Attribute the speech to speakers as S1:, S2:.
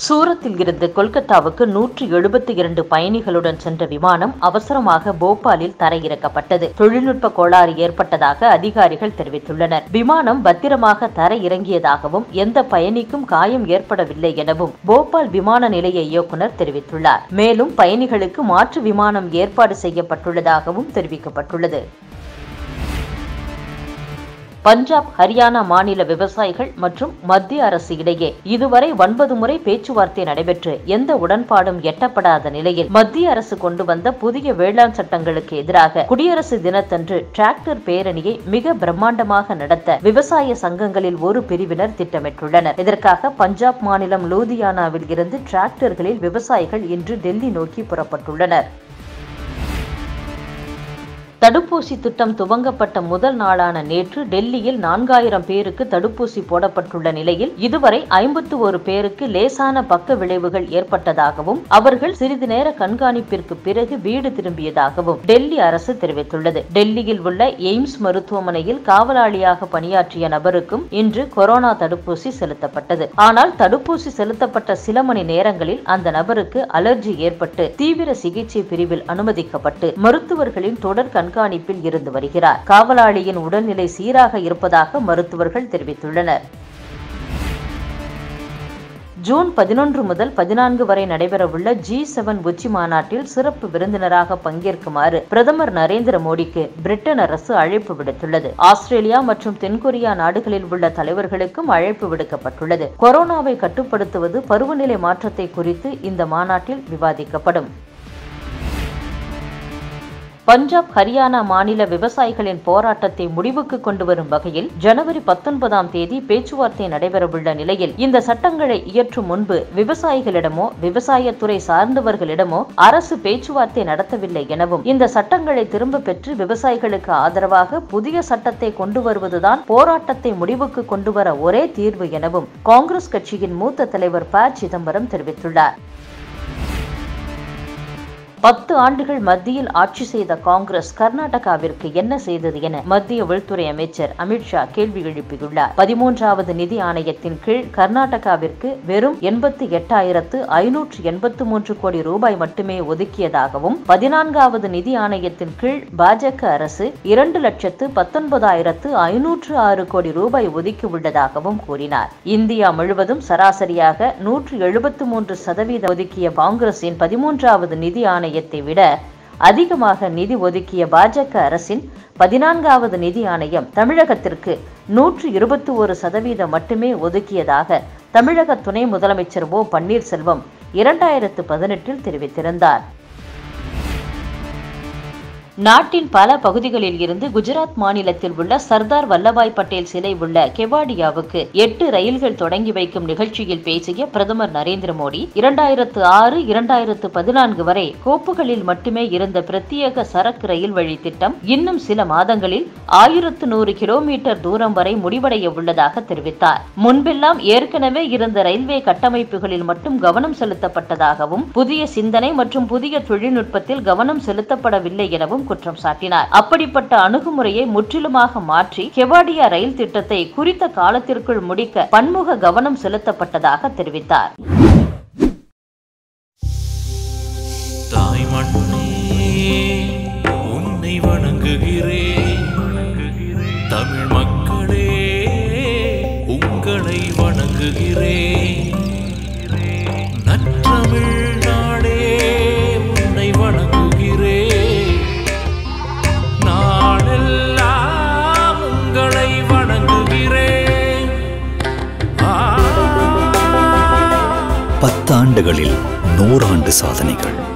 S1: சூரத்தில் இருந்து கொல்கத்தாவுக்கு நூற்றி எழுபத்தி இரண்டு பயணிகளுடன் சென்ற விமானம் அவசரமாக போபாலில் தரையிறக்கப்பட்டது தொழில்நுட்ப கோளாறு ஏற்பட்டதாக அதிகாரிகள் தெரிவித்துள்ளனர் விமானம் பத்திரமாக தரை இறங்கியதாகவும் எந்த பயணிக்கும் காயம் ஏற்படவில்லை எனவும் போபால் விமான நிலைய இயக்குநர் தெரிவித்துள்ளார் மேலும் பயணிகளுக்கு மாற்று விமானம் ஏற்பாடு செய்யப்பட்டுள்ளதாகவும் தெரிவிக்கப்பட்டுள்ளது பஞ்சாப் ஹரியானா மாநில விவசாயிகள் மற்றும் மத்திய அரசு இடையே இதுவரை ஒன்பது முறை பேச்சுவார்த்தை நடைபெற்று எந்த உடன்பாடும் எட்டப்படாத நிலையில் மத்திய அரசு கொண்டு வந்த புதிய வேளாண் சட்டங்களுக்கு எதிராக குடியரசு தினத்தன்று டிராக்டர் பேரணியை மிக பிரம்மாண்டமாக நடத்த விவசாய சங்கங்களில் ஒரு பிரிவினர் திட்டமிட்டுள்ளனர் இதற்காக பஞ்சாப் மாநிலம் லூதியானாவில் இருந்து டிராக்டர்களில் விவசாயிகள் இன்று டெல்லி நோக்கி புறப்பட்டுள்ளனர் தடுப்பூசி திட்டம் துவங்கப்பட்ட முதல் நாளான நேற்று டெல்லியில் நான்காயிரம் பேருக்கு தடுப்பூசி போடப்பட்டுள்ள நிலையில் இதுவரை ஐம்பத்து ஒரு பேருக்கு லேசான பக்க விளைவுகள் ஏற்பட்டதாகவும் அவர்கள் சிறிது நேர கண்காணிப்பிற்கு பிறகு வீடு திரும்பியதாகவும் டெல்லி அரசு தெரிவித்துள்ளது டெல்லியில் உள்ள எய்ம்ஸ் மருத்துவமனையில் காவலாளியாக பணியாற்றிய நபருக்கும் இன்று கொரோனா தடுப்பூசி செலுத்தப்பட்டது ஆனால் தடுப்பூசி செலுத்தப்பட்ட சில மணி நேரங்களில் அந்த நபருக்கு அலர்ஜி ஏற்பட்டு தீவிர சிகிச்சை பிரிவில் அனுமதிக்கப்பட்டு மருத்துவர்களின் தொடர் கண்காணிப்பில் இருந்து வருகிறார் காவலாளியின் உடல்நிலை சீராக இருப்பதாக மருத்துவர்கள் தெரிவித்துள்ளனர் ஜூன் பதினொன்று முதல் பதினான்கு வரை நடைபெறவுள்ள ஜி செவன் உச்சி மாநாட்டில் சிறப்பு விருந்தினராக பங்கேற்குமாறு பிரதமர் நரேந்திர மோடிக்கு பிரிட்டன் அரசு அழைப்பு விடுத்துள்ளது ஆஸ்திரேலியா மற்றும் தென்கொரியா நாடுகளில் உள்ள தலைவர்களுக்கும் அழைப்பு விடுக்கப்பட்டுள்ளது கொரோனாவை கட்டுப்படுத்துவது பருவநிலை மாற்றத்தை குறித்து இந்த மாநாட்டில் விவாதிக்கப்படும் பஞ்சாப் ஹரியானா மாநில விவசாயிகளின் போராட்டத்தை முடிவுக்கு கொண்டு வரும் வகையில் ஜனவரி பத்தொன்பதாம் தேதி பேச்சுவார்த்தை நடைபெறவுள்ள நிலையில் இந்த சட்டங்களை இயற்றும் முன்பு விவசாயிகளிடமோ விவசாயத்துறை சார்ந்தவர்களிடமோ அரசு பேச்சுவார்த்தை நடத்தவில்லை எனவும் இந்த சட்டங்களை திரும்ப பெற்று விவசாயிகளுக்கு ஆதரவாக புதிய சட்டத்தை கொண்டு வருவதுதான் போராட்டத்தை முடிவுக்கு கொண்டு வர ஒரே தீர்வு எனவும் காங்கிரஸ் கட்சியின் மூத்த தலைவர் ப சிதம்பரம் தெரிவித்துள்ளார் பத்து ஆண்டுகள் மத்தியில் ஆட்சி செய்த காங்கிரஸ் கர்நாடகாவிற்கு என்ன செய்தது என மத்திய உள்துறை அமைச்சர் அமித்ஷா கேள்வி எழுப்பியுள்ளார் பதிமூன்றாவது நிதி ஆணையத்தின் கீழ் கர்நாடகாவிற்கு வெறும் எண்பத்தி எட்டாயிரத்து ஐநூற்று எண்பத்து மூன்று கோடி ரூபாய் மட்டுமே ஒதுக்கியதாகவும் பதினான்காவது நிதி ஆணையத்தின் கீழ் பாஜக அரசு இரண்டு லட்சத்து பத்தொன்பதாயிரத்து ஐநூற்று ஆறு கோடி ரூபாய் ஒதுக்கியுள்ளதாகவும் கூறினார் இந்தியா முழுவதும் சராசரியாக நூற்று எழுபத்து மூன்று சதவீத ஒதுக்கிய காங்கிரசின் பதிமூன்றாவது நிதி ஆணைய ஆணையத்தை விட அதிகமாக நிதி ஒதுக்கிய பாஜக அரசின் பதினான்காவது நிதி ஆணையம் தமிழகத்திற்கு நூற்று இருபத்தி ஒரு சதவீதம் மட்டுமே ஒதுக்கியதாக தமிழக துணை முதலமைச்சர் ஓ பன்னீர்செல்வம் இரண்டாயிரத்து பதினெட்டில் தெரிவித்திருந்தார் நாட்டின் பல பகுதிகளில் இருந்து குஜராத் மாநிலத்தில் உள்ள சர்தார் வல்லபாய் பட்டேல் சிலை உள்ள கெவாடியாவுக்கு எட்டு ரயில்கள் தொடங்கி வைக்கும் நிகழ்ச்சியில் பேசிய பிரதமர் நரேந்திர மோடி இரண்டாயிரத்து ஆறு இரண்டாயிரத்து பதினான்கு வரை கோப்புகளில் மட்டுமே இருந்த பிரத்யேக சரக்கு ரயில் வழி திட்டம் இன்னும் சில மாதங்களில் ஆயிரத்து நூறு கிலோமீட்டர் தூரம் வரை முடிவடைய உள்ளதாக தெரிவித்தார் முன்பெல்லாம் ஏற்கனவே இருந்த ரயில்வே கட்டமைப்புகளில் மட்டும் கவனம் செலுத்தப்பட்டதாகவும் புதிய சிந்தனை மற்றும் புதிய தொழில்நுட்பத்தில் கவனம் செலுத்தப்படவில்லை எனவும் குற்றம் சாட்டினார் அப்படிப்பட்ட அணுகுமுறையை முற்றிலுமாக மாற்றி கெவாடியா ரயில் திட்டத்தை குறித்த காலத்திற்குள் முடிக்க பன்முக கவனம் செலுத்தப்பட்டதாக தெரிவித்தார்
S2: தாய் மண்ணே உன்னை வணங்குகிறேன் தமிழ் மக்களே உங்களை வணங்குகிறேன் நற்றமிழ் நாடே உன்னை வணங்குகிறேன் நாளெல்லாம் உங்களை வணங்குகிறேன் ஆ
S3: பத்தாண்டுகளில் நூறாண்டு சாதனைகள்